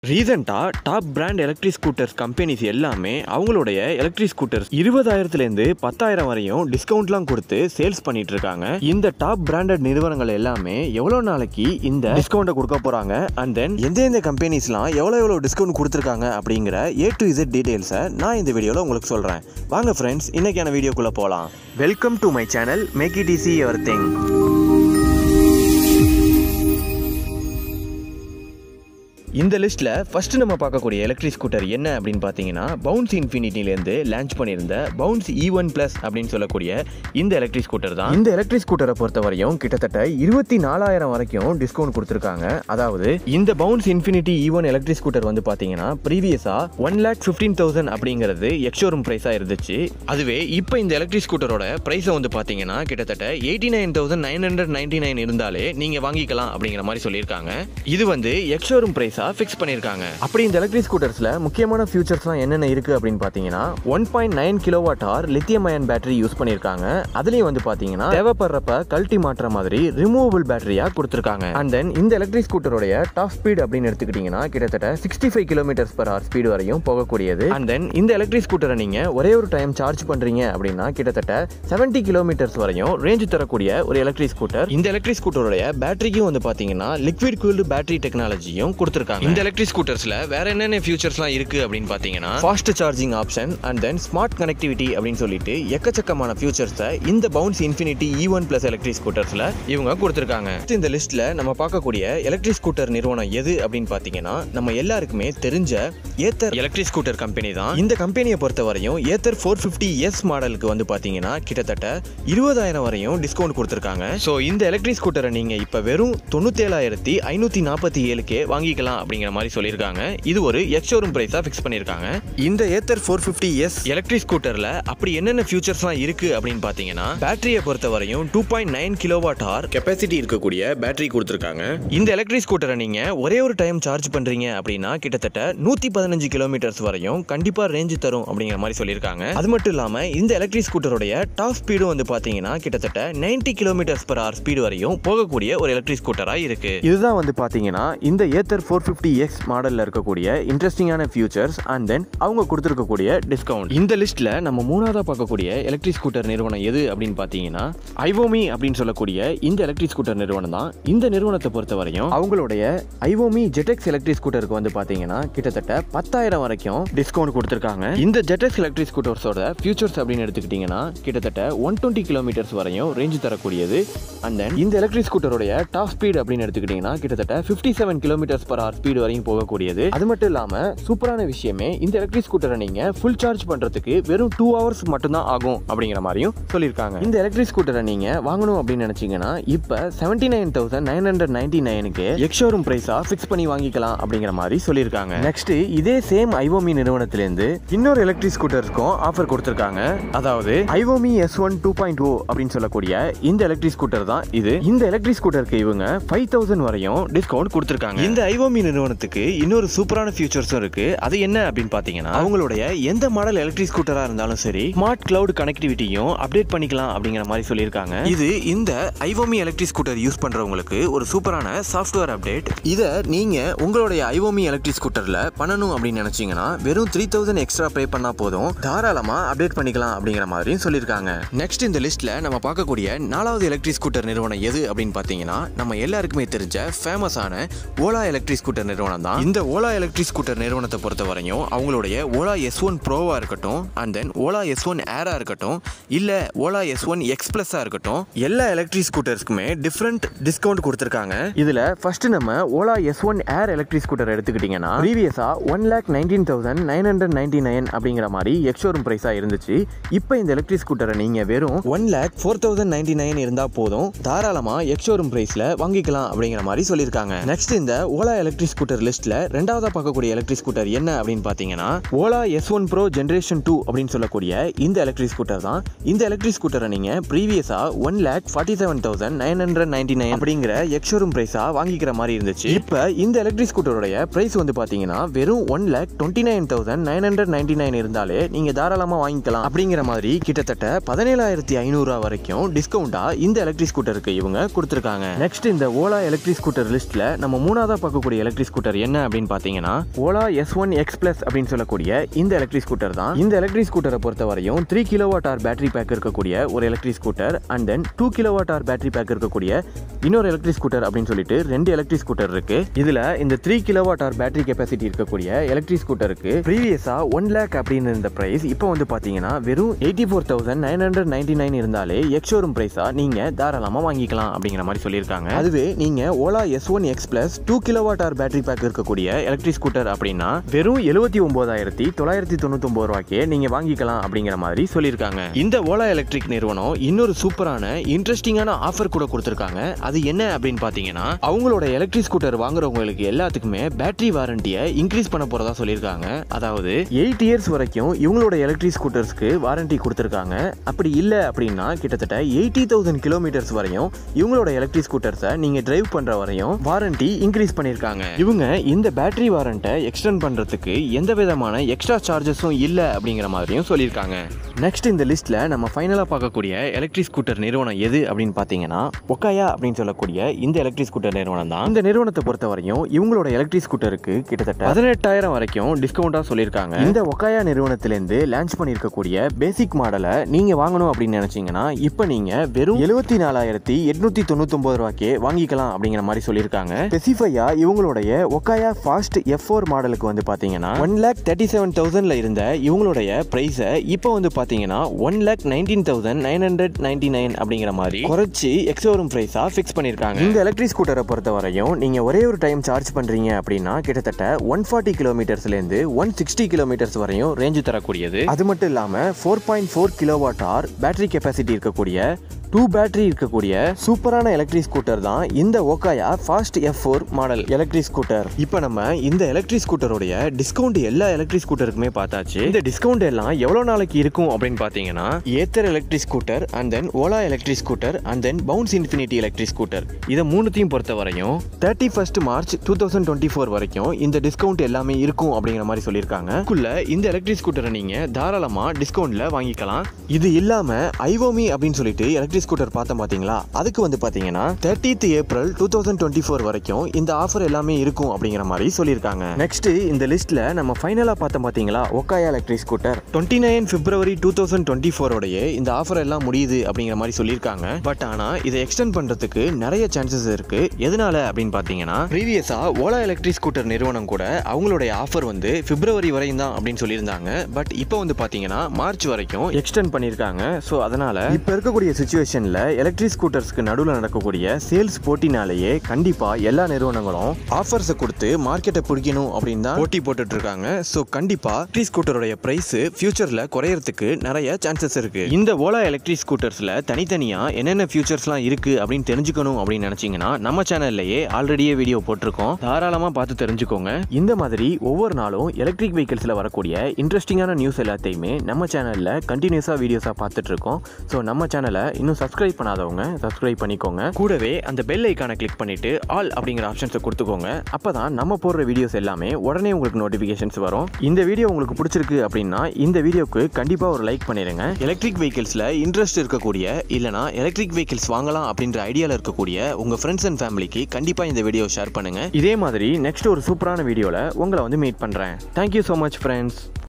ரீசெண்டாக top brand electric scooters companies எல்லாமே அவங்களுடைய எலக்ட்ரிக் ஸ்கூட்டர்ஸ் இருபதாயிரத்துலேருந்து பத்தாயிரம் வரையும் டிஸ்கவுண்ட்லாம் கொடுத்து சேல்ஸ் பண்ணிட்டு இருக்காங்க இந்த டாப் பிராண்டட் நிறுவனங்கள் எல்லாமே எவ்வளோ நாளைக்கு இந்த டிஸ்கவுண்ட்டை கொடுக்க போகிறாங்க அண்ட் தென் எந்தெந்த கம்பெனிஸ்லாம் எவ்வளோ எவ்வளோ டிஸ்கவுண்ட் கொடுத்துருக்காங்க அப்படிங்கிற ஏ டு இசட் டீடைல்ஸை நான் இந்த வீடியோவில் உங்களுக்கு சொல்கிறேன் வாங்க ஃப்ரெண்ட்ஸ் இன்னைக்கான வீடியோக்குள்ளே போகலாம் welcome to my channel make it easy your thing இந்த லிஸ்ட்டில் ஃபர்ஸ்ட் நம்ம பார்க்கக்கூடிய எலக்ட்ரிக் ஸ்கூட்டர் என்ன அப்படின்னு பார்த்தீங்கன்னா பவுன்ஸ் இன்ஃபினிட்டிலேருந்து லான்ச் பண்ணியிருந்த பவுன்ஸ் இ ஒன் ப்ளஸ் அப்படின்னு சொல்லக்கூடிய இந்த எலக்ட்ரிக் ஸ்கூட்டர் தான் இந்த எலக்ட்ரிக் ஸ்கூட்டரை பொறுத்த வரையும் கிட்டத்தட்ட இருபத்தி நாலாயிரம் வரைக்கும் டிஸ்கவுண்ட் கொடுத்துருக்காங்க அதாவது இந்த Bounce Infinity E one electric scooter வந்து பார்த்தீங்கன்னா ப்ரீவியஸாக ஒன் லேக் ஃபிஃப்டீன் தௌசண்ட் அப்படிங்கிறது எக்ஷோரூம் ப்ரைஸாக இருந்துச்சு அதுவே இப்போ இந்த எலக்ட்ரிக் ஸ்கூட்டரோட ப்ரைஸை வந்து பார்த்தீங்கன்னா கிட்டத்தட்ட eighty nine thousand nine hundred ninety nine இருந்தாலே நீங்கள் வாங்கிக்கலாம் அப்படிங்கிற மாதிரி சொல்லியிருக்காங்க இது வந்து எக்ஷோரூம் ப்ரைஸாக ஃபிக்ஸ் பண்ணியிருக்காங்க அப்படி இந்த எலக்ட்ரிக் ஸ்கூட்டர்ஸில் முக்கியமான ஃபியூச்சர்ஸ்லாம் என்னென்ன இருக்குது அப்படின்னு பார்த்தீங்கன்னா one point nine kilowatt hour lithium ion battery use பண்ணியிருக்காங்க அதுலேயும் வந்து பார்த்தீங்கன்னா தேவைப்படுறப்ப கழட்டி மாற்ற மாதிரி ரிமூவபிள் பேட்டரியாக கொடுத்துருக்காங்க அண்ட் தென் இந்த எலக்ட்ரிக் ஸ்கூட்டருடைய டாப் ஸ்பீட் அப்படின்னு எடுத்துக்கிட்டிங்கன்னா கிட்டத்தட்ட sixty five kilometres per hour speed வரையும் போகக்கூடியது அண்ட் தென் இந்த எலக்ட்ரிக் ஸ்கூட்டரை நீங்கள் ஒரே ஒரு டைம் சார்ஜ் பண்ணுறீங்க அப்படின்னா கிட்டத்தட்ட செவன்ட்டி கிலோமீட்டர்ஸ் வரையும் ரேஞ்ச் தரக்கூடிய ஒரு எலக்ட்ரிக் ஸ்கூட்டர் இந்த எலக்ட்ரிக் ஸ்கூட்டருடைய பேட்டரிக்கும் வந்து பார்த்தீங்கன்னா லிக்விட் கூல்டு பேட்டரி டெக்னாலஜியும் கொடுத்துருக்காங்க இந்த எலக்ட்ரிக் ஸ்கூட்டர்ஸ்ல வேற என்னென்ன ஃபியூச்சர்ஸ்லாம் இருக்கு அப்படின்னு பார்த்தீங்கன்னா fast charging option and then smart connectivity அப்படின்னு சொல்லிட்டு எக்கச்சக்கமான ஃபியூச்சர்ஸை இந்த Bounce Infinity E one plus electric ஸ்கூட்டர்ஸ்ல இவங்க கொடுத்துருக்காங்க இந்த லிஸ்ட்ல நம்ம பார்க்கக்கூடிய எலக்ட்ரிக் ஸ்கூட்டர் நிறுவனம் எது அப்படின்னு பார்த்தீங்கன்னா நம்ம எல்லாருக்குமே தெரிஞ்ச ஏத்தர் எலக்ட்ரிக் ஸ்கூட்டர் கம்பெனி தான் இந்த கம்பெனியை பொறுத்த வரையும் ஏத்தர் ஃபோர் ஃபிஃப்டி எஸ் மாடலுக்கு வந்து பார்த்தீங்கன்னா கிட்டத்தட்ட இருபதாயிரம் வரையும் டிஸ்கவுண்ட் கொடுத்துருக்காங்க ஸோ இந்த எலக்ட்ரிக் ஸ்கூட்டரை நீங்க இப்போ வெறும் தொண்ணூத்தேழாயிரத்தி ஐநூற்றி நாற்பத்தி ஏழுக்கே வாங்கிக்கலாம் அப்படிங்கிற மாதிரி சொல்லியிருக்காங்க இது ஒரு எக்ஷோரூம் ப்ரைஸாக ஃபிக்ஸ் பண்ணியிருக்காங்க இந்த Ather four fifty S electric ஸ்கூட்டரில் அப்படி என்னென்ன ஃபியூச்சர்ஸ்லாம் இருக்குது அப்படின்னு பார்த்தீங்கன்னா பேட்டரியை பொறுத்த வரையும் two point nine kilowatt hour capacity இருக்கக்கூடிய பேட்டரி கொடுத்துருக்காங்க இந்த எலக்ட்ரிக் ஸ்கூட்டரை நீங்கள் ஒரே ஒரு டைம் சார்ஜ் பண்ணுறீங்க அப்படின்னா கிட்டத்தட்ட நூற்றி பதினஞ்சு கிலோமீட்டர்ஸ் வரையும் கண்டிப்பாக ரேஞ்சு தரும் அப்படிங்கிற மாதிரி சொல்லியிருக்காங்க அது மட்டும் இல்லாமல் இந்த எலக்ட்ரிக் ஸ்கூட்டருடைய டாப் ஸ்பீடும் வந்து பார்த்தீங்கன்னா கிட்டத்தட்ட 90 கிலோமீட்டர்ஸ் பர் ஹவர் ஸ்பீடு வரையும் போகக்கூடிய ஒரு எலக்ட்ரிக் ஸ்கூட்டராக இருக்கு இதுதான் வந்து பார்த்தீங்கன்னா இந்த ஏத்தர் ஃபோர் ஃபிஃப்டி எக்ஸ் மாடலில் இருக்கக்கூடிய இன்ட்ரெஸ்டிங்கான ஃபியூச்சர்ஸ் அண்ட் தென் அவங்க கொடுத்துருக்கக்கூடிய டிஸ்கவுண்ட் இந்த லிஸ்ட்டில் நம்ம மூணாவதாக பார்க்கக்கூடிய எலக்ட்ரிக் ஸ்கூட்டர் நிறுவனம் எது அப்படின்னு பார்த்தீங்கன்னா ஐவோமி அப்படின்னு சொல்லக்கூடிய இந்த எலக்ட்ரிக் ஸ்கூட்டர் நிறுவனம் தான் இந்த நிறுவனத்தை பொறுத்த வரையும் அவங்களுடைய ஐவோமி ஜெட்டெக்ஸ் எலக்ட்ரிக் ஸ்கூட்டருக்கு வந்து பார்த்தீங்கன்னா கிட்டத்தட்ட பத்தாயிரம் வரைக்கும் டிஸ்கவுண்ட் கொடுத்துருக்காங்க இந்த ஜெட்டெக்ஸ் எலக்ட்ரிக் ஸ்கூட்டர்ஸோட ஃபியூச்சர்ஸ் அப்படின்னு எடுத்துக்கிட்டிங்கன்னா கிட்டத்தட்ட ஒன் டுவெண்ட்டி கிலோமீட்டர்ஸ் வரையும் ரேஞ்ச் தரக்கூடியது அண்ட் தென் இந்த எலக்ட்ரிக் ஸ்கூட்டருடைய டாப் ஸ்பீட் அப்படின்னு எடுத்துக்கிட்டிங்கன்னா கிட்டத்தட்ட fifty seven kilometres per hour speed வரையும் போகக்கூடியது அது மட்டும் இல்லாமல் சூப்பரான விஷயமே இந்த எலக்ட்ரிக் ஸ்கூட்டரை நீங்கள் ஃபுல் சார்ஜ் பண்ணுறதுக்கு வெறும் டூ ஹவர்ஸ் மட்டும்தான் ஆகும் அப்படிங்கிற மாதிரியும் சொல்லியிருக்காங்க இந்த எலக்ட்ரிக் ஸ்கூட்டரை நீங்கள் வாங்கணும் அப்படின்னு நினச்சிங்கன்னா இப்போ seventy nine thousand nine hundred ninety நைனுக்கு எக்ஷோரூம் ப்ரைஸாக ஃபிக்ஸ் பண்ணி வாங்கிக்கலாம் அப்படிங்கிற மாதிரி சொல்லியிருக்காங்க நெக்ஸ்ட் இதே சேம் ஐவோமி நிறுவனத்திலேருந்து இன்னொரு எலக்ட்ரிக் ஸ்கூட்டருக்கும் ஆஃபர் கொடுத்துருக்காங்க அதாவது iVoomi S one two point O அப்படின்னு சொல்லக்கூடிய இந்த எலக்ட்ரிக் ஸ்கூட்டர் தான் இது இந்த எலக்ட்ரிக் ஸ்கூட்டருக்கு இவங்க ஃபைவ் தௌசண்ட் வரையும் டிஸ்கவுண்ட் கொடுத்துருக்காங்க இந்த ஐவோமி நிறுவனத்துக்கு இன்னொரு சூப்பரான ஃபியூச்சர்ஸும் இருக்கு அது என்ன அப்படின்னு பார்த்தீங்கன்னா அவங்களுடைய எந்த மாடல் எலக்ட்ரிக் ஸ்கூட்டராக இருந்தாலும் சரி ஸ்மார்ட் கிளவுட் கனெக்டிவிட்டியும் அப்டேட் பண்ணிக்கலாம் அப்படிங்கிற மாதிரி சொல்லியிருக்காங்க இது இந்த ஐவோமி எலக்ட்ரிக் ஸ்கூட்டர் யூஸ் பண்றவங்களுக்கு ஒரு சூப்பரான சாஃப்ட்வேர் அப்டேட் இதை நீங்க உங்களுடைய ஐவோமி எலக்ட்ரிக் ஸ்கூட்டர்ல பண்ணணும் அப்படின்னு நினைச்சீங்கன்னா வெறும் த்ரீ தௌசண்ட் எக்ஸ்ட்ரா பே பண்ணா போதும் தாராளமா அப்டேட் பண்ணிக்கலாம் அப்படிங்கிற மாதிரியும் சொல்லியிருக்காங்க நெக்ஸ்ட் இந்த லிஸ்ட்ல நம்ம பார்க்கக்கூடிய நாலாவது எலக்ட்ரிக் ஸ்கூட்டர் நிறுவனம் எது அப்படின்னு பார்த்தீங்கன்னா நம்ம எல்லாருக்குமே தெரிஞ்ச ஃபேமஸான ஓலா எலக்ட்ரிக் ஸ்கூட்டர் நிறுவனம் தான் இந்த ஓலா எலக்ட்ரிக் ஸ்கூட்டர் நிறுவனத்தை பொறுத்த வரையும் அவங்களுடைய ஓலா எஸ் ஒன் ப்ரோவா இருக்கட்டும் and then Ola S one ஏரா இருக்கட்டும் இல்ல ஓலா எஸ் ஒன் எக்ஸ் பிளஸா இருக்கட்டும் எல்லா எலக்ட்ரிக் ஸ்கூட்டர்ஸ்க்குமே டிஃப்ரெண்ட் டிஸ்கவுண்ட் கொடுத்துருக்காங்க இதுல ஃபர்ஸ்ட் நம்ம Ola S one Air electric scooter எடுத்துக்கிட்டீங்கன்னா ப்ரீவியஸா one lakh nineteen thousand nine hundred ninety nine அப்படிங்கிற மாதிரி எக்ஷோரூம் பிரைஸா இருந்துச்சு இப்போ இந்த எலக்ட்ரிக் ஸ்கூட்டரை நீங்க வெறும் one lakh four thousand ninety nine இருந்தா போதும் தாராளமா எக்ஷோரூம் பிரைஸ்ல வாங்கிக்கலாம் அப்படிங்கிற மாதிரி சொல்லியிருக்காங்க நெக்ஸ்ட் இந்த ஓலா எலக்ட்ரிக் ஸ்கூட்டர் லிஸ்ட்ல ரெண்டாவதா பார்க்கக்கூடிய எலக்ட்ரிக் ஸ்கூட்டர் என்ன அப்படின்னு பார்த்தீங்கன்னா Ola S one pro generation two அப்படின்னு சொல்லக்கூடிய இந்த எலக்ட்ரிக் ஸ்கூட்டர் தான் இந்த எலக்ட்ரிக் ஸ்கூட்டரை நீங்க ப்ரீவியஸா one lakh forty seven thousand nine hundred ninety nine அப்படிங்கிற எக்ஷோரூம் பிரைஸா வாங்கிக்கிற மாதிரி இருந்துச்சு இப்போ இந்த எலக்ட்ரிக் ஸ்கூட்டருடைய பிரைஸ் வந்து பாத்தீங்கன்னா வெறும் one lakh twenty nine thousand nine hundred ninety nine இருந்தாலே நீங்க தாராளமா வாங்கிக்கலாம் அப்படிங்கிற மாதிரி கிட்டத்தட்ட பதினேழாயிரத்தி ஐநூறு வரைக்கும் டிஸ்கவுண்டா இந்த எலக்ட்ரிக் ஸ்கூட்டருக்கு இவங்க கொடுத்துருக்காங்க நெக்ஸ்ட் இந்த ஓலா எலக்ட்ரிக் ஸ்கூட்டர் லிஸ்ட்ல நம்ம மூணாவதா பார்க்கக்கூடிய எலக்ட்ரிக் எலக்ட்ரிக் ஸ்கூட்டர் என்ன அப்படின்னு பார்த்தீங்கன்னா Ola S one X plus அப்படின்னு சொல்லக்கூடிய இந்த எலக்ட்ரிக் ஸ்கூட்டர் தான் இந்த எலக்ட்ரிக் ஸ்கூட்டரை பொறுத்த வரையும் three kilowatt hour battery pack இருக்கக்கூடிய ஒரு electric scooter and then two kilowatt hour battery pack இருக்கக்கூடிய இன்னொரு எலக்ட்ரிக் ஸ்கூட்டர் அப்படின்னு சொல்லிட்டு ரெண்டு எலக்ட்ரிக் ஸ்கூட்டர் இருக்கு இதுல இந்த three kilowatt hour battery capacity இருக்கக்கூடிய எலக்ட்ரிக் ஸ்கூட்டருக்கு ப்ரீவியஸா ஒன் லேக் அப்படின்னு இருந்த பிரைஸ் இப்போ வந்து பாத்தீங்கன்னா வெறும் eighty four thousand nine hundred ninety nine இருந்தாலே எக்ஷோரூம் பிரைஸா நீங்க தாராளமா வாங்கிக்கலாம் அப்படிங்கிற மாதிரி சொல்லியிருக்காங்க அதுவே நீங்க Ola S one X plus two kilowatt hour battery pack இருக்கக்கூடிய எலக்ட்ரிக் ஸ்கூட்டர் அப்படின்னா வெறும் எழுபத்தி ஒன்பதாயிரத்தி தொள்ளாயிரத்தி தொண்ணூத்தி ஒன்பது ரூபாய்க்கே நீங்க வாங்கிக்கலாம் அப்படிங்கிற மாதிரி சொல்லியிருக்காங்க இந்த ஓலா எலக்ட்ரிக் நிறுவனம் இன்னொரு சூப்பரான இன்ட்ரெஸ்டிங்கான ஆஃபர் கூட கொடுத்துருக்காங்க அது என்ன அப்படின்னு பார்த்தீங்கன்னா அவங்களோட எலக்ட்ரிக் ஸ்கூட்டர் வாங்குறவங்களுக்கு எல்லாத்துக்குமே பேட்டரி வாரண்டியை இன்க்ரீஸ் பண்ண போறதா சொல்லியிருக்காங்க அதாவது எயிட் இயர்ஸ் வரைக்கும் இவங்களோட எலக்ட்ரிக் ஸ்கூட்டர்ஸ்க்கு வாரண்டி கொடுத்துருக்காங்க அப்படி இல்லை அப்படின்னா கிட்டத்தட்ட எயிட்டி தௌசண்ட் கிலோமீட்டர்ஸ் வரையும் இவங்களோட எலக்ட்ரிக் ஸ்கூட்டர்ஸை நீங்க டிரைவ் பண்ற வரையும் வாரண்டி இன்க்ரீஸ் பண்ணியிருக்காங்க இவங்க இந்த பேட்டரி வாரண்ட்டை எக்ஸ்டெண்ட் பண்றதுக்கு எந்த விதமான எக்ஸ்ட்ரா சார்ஜஸும் இல்லை அப்படிங்கிற மாதிரியும் சொல்லியிருக்காங்க நெக்ஸ்ட் இந்த லிஸ்ட்ல நம்ம ஃபைனலாக பார்க்கக்கூடிய எலக்ட்ரிக் ஸ்கூட்டர் நிறுவனம் எது அப்படின்னு பார்த்தீங்கன்னா ஒக்காயா அப்படின்னு சொல்லக்கூடிய இந்த எலக்ட்ரிக் ஸ்கூட்டர் நிறுவனம் தான் இந்த நிறுவனத்தை பொறுத்த வரையும் இவங்களோட எலக்ட்ரிக் ஸ்கூட்டருக்கு கிட்டத்தட்ட பதினெட்டாயிரம் வரைக்கும் டிஸ்கவுண்டா சொல்லியிருக்காங்க இந்த ஒக்காயா நிறுவனத்திலேருந்து லான்ச் பண்ணியிருக்கக்கூடிய பேசிக் மாடலை நீங்க வாங்கணும் அப்படின்னு நினைச்சீங்கன்னா இப்போ நீங்க வெறும் எழுபத்தி நாலாயிரத்தி எட்நூத்தி தொண்ணூத்தொன்பது ரூபாய்க்கே வாங்கிக்கலாம் அப்படிங்கிற மாதிரி சொல்லியிருக்காங்க ஸ்பெசிஃபையா இவங்களுடைய ஒக்காயா ஃபாஸ்ட் எஃப் ஃபோர் மாடலுக்கு வந்து பாத்தீங்கன்னா ஒன் லேக் தேர்ட்டி செவன் தௌசண்ட்ல இருந்த இவங்களுடைய பிரைஸை இப்போ வந்து பாத்தீங்கன்னா one lakh nineteen thousand nine hundred ninety nine அப்படிங்கிற மாதிரி குறைச்சி எக்ஸோரூம் பிரைஸா ஃபிக்ஸ் பண்ணியிருக்காங்க இந்த எலக்ட்ரிக் ஸ்கூட்டரை பொறுத்த வரையும் நீங்க ஒரே ஒரு டைம் சார்ஜ் பண்றீங்க அப்படின்னா கிட்டத்தட்ட ஒன் ஃபார்ட்டி கிலோமீட்டர்ஸ்ல இருந்து ஒன் சிக்ஸ்டி கிலோமீட்டர்ஸ் வரையும் ரேஞ்சு தரக்கூடியது அது மட்டும் இல்லாம four point four kilowatt hour battery capacity இருக்கக்கூடிய டூ பேட்டரி இருக்கக்கூடிய சூப்பரான எலக்ட்ரிக் ஸ்கூட்டர் தான் இந்த Okaya fast F four model electric scooter இப்போ நம்ம இந்த எலக்ட்ரிக் ஸ்கூட்டருடைய டிஸ்கவுண்ட் எல்லா எலக்ட்ரிக் ஸ்கூட்டருக்குமே பார்த்தாச்சு இந்த டிஸ்கவுண்ட் எல்லாம் எவ்வளோ நாளைக்கு இருக்கும் அப்படின்னு பார்த்தீங்கன்னா Ather electric scooter and then Ola electric scooter and then Bounce Infinity electric scooter இதை மூணுத்தையும் பொறுத்த வரையும் thirty first March two thousand twenty four வரைக்கும் இந்த டிஸ்கவுண்ட் எல்லாமே இருக்கும் அப்படிங்கிற மாதிரி சொல்லியிருக்காங்க குள்ள இந்த எலக்ட்ரிக் ஸ்கூட்டரை நீங்க தாராளமா டிஸ்கவுண்ட்ல வாங்கிக்கலாம் இது இல்லாம ஐவோமி அப்படின்னு சொல்லிட்டு எலக்ட்ரிக் ஸ்கூட்டர் பார்த்தோம் பாத்தீங்களா அதுக்கு வந்து பாத்தீங்கன்னா thirtieth April two thousand twenty four வரைக்கும் இந்த ஆஃபர் எல்லாமே இருக்கும் அப்படிங்கிற மாதிரி சொல்லியிருக்காங்க நெக்ஸ்ட் இந்த லிஸ்ட்ல நம்ம ஃபைனலா பார்த்தோம் பாத்தீங்களா Okaya electric scooter twenty nine February two thousand twenty ஃபோரோடைய இந்த ஆஃபர் எல்லாம் முடியுது அப்படிங்கிற மாதிரி சொல்லியிருக்காங்க பட் ஆனா இதை எக்ஸ்டெண்ட் பண்றதுக்கு நிறைய சான்சஸ் இருக்கு எதனால அப்படின்னு பாத்தீங்கன்னா ப்ரீவியஸா ஓலா எலக்ட்ரிக் ஸ்கூட்டர் நிறுவனம் கூட அவங்களுடைய ஆஃபர் வந்து பிப்ரவரி வரையும் தான் அப்படின்னு சொல்லியிருந்தாங்க பட் இப்போ வந்து பாத்தீங்கன்னா மார்ச் வரைக்கும் எக்ஸ்டெண்ட் பண்ணியிருக்காங்க ஸோ அதனால இப்போ இருக்கக்கூடிய சுச்சுவேஷன்ல எலக்ட்ரிக் ஸ்கூட்டர்ஸ்க்கு நடுவில் நடக்கக்கூடிய சேல்ஸ் போட்டினாலேயே கண்டிப்பா எல்லா நிறுவனங்களும் ஆஃபர்ஸை கொடுத்து மார்க்கெட்டை பிடிக்கணும் அப்படின்னு தான் போட்டி போட்டுட்டு இருக்காங்க ஸோ கண்டிப்பா எலக்ட்ரிக் ஸ்கூட்டருடைய பிரைஸ் ஃபியூச்சர்ல குறையறதுக்கு நிறைய சான்சஸ் இருக்கு இந்த ஓலா எலக்ட்ரிக் ஸ்கூட்டர்ஸ்ல தனித்தனியா என்னென்ன ஃபியூச்சர்ஸ்லாம் இருக்கு அப்படின்னு தெரிஞ்சுக்கணும் அப்படின்னு நினைச்சீங்கன்னா நம்ம சேனல்லையே ஆல்ரெடியே வீடியோ போட்டிருக்கோம் தாராளமா பார்த்து தெரிஞ்சுக்கோங்க இந்த மாதிரி ஒவ்வொரு நாளும் எலக்ட்ரிக் வெஹிக்கிள்ஸ்ல வரக்கூடிய இன்ட்ரெஸ்டிங்கான நியூஸ் எல்லாத்தையுமே நம்ம சேனல்ல கண்டினியூஸா வீடியோஸா பார்த்துட்டு இருக்கோம் ஸோ நம்ம சேனலை இன்னும் சப்ஸ்கிரைப் பண்ணாதவங்க சப்ஸ்கிரைப் பண்ணிக்கோங்க கூடவே அந்த பெல் ஐக்கானை கிளிக் பண்ணிட்டு ஆல் அப்படிங்கிற ஆப்ஷன்ஸை கொடுத்துக்கோங்க அப்பதான் நம்ம போடுற வீடியோஸ் எல்லாமே உடனே உங்களுக்கு நோட்டிஃபிகேஷன்ஸ் வரும் இந்த வீடியோ உங்களுக்கு பிடிச்சிருக்கு அப்படின்னா இந்த வீடியோக்கு கண்டிப்பா ஒரு லைக் பண்ணிடுங்க எலக்ட்ரிக் வெஹிக்கிள்ஸ்ல இன்ட்ரெஸ்ட் இருக்கக்கூடிய இல்லனா எலக்ட்ரிக் வெஹிக்கிள்ஸ் வாங்கலாம் அப்படின்ற ஐடியால இருக்கக்கூடிய உங்க ஃப்ரெண்ட்ஸ் அண்ட் ஃபேமிலிக்கு கண்டிப்பா இந்த வீடியோ ஷேர் பண்ணுங்க இதே மாதிரி நெக்ஸ்ட் ஒரு சூப்பரான வீடியோல உங்களை வந்து மீட் பண்றேன் தேங்க்யூ ஸோ மச் ஃப்ரெண்ட்ஸ்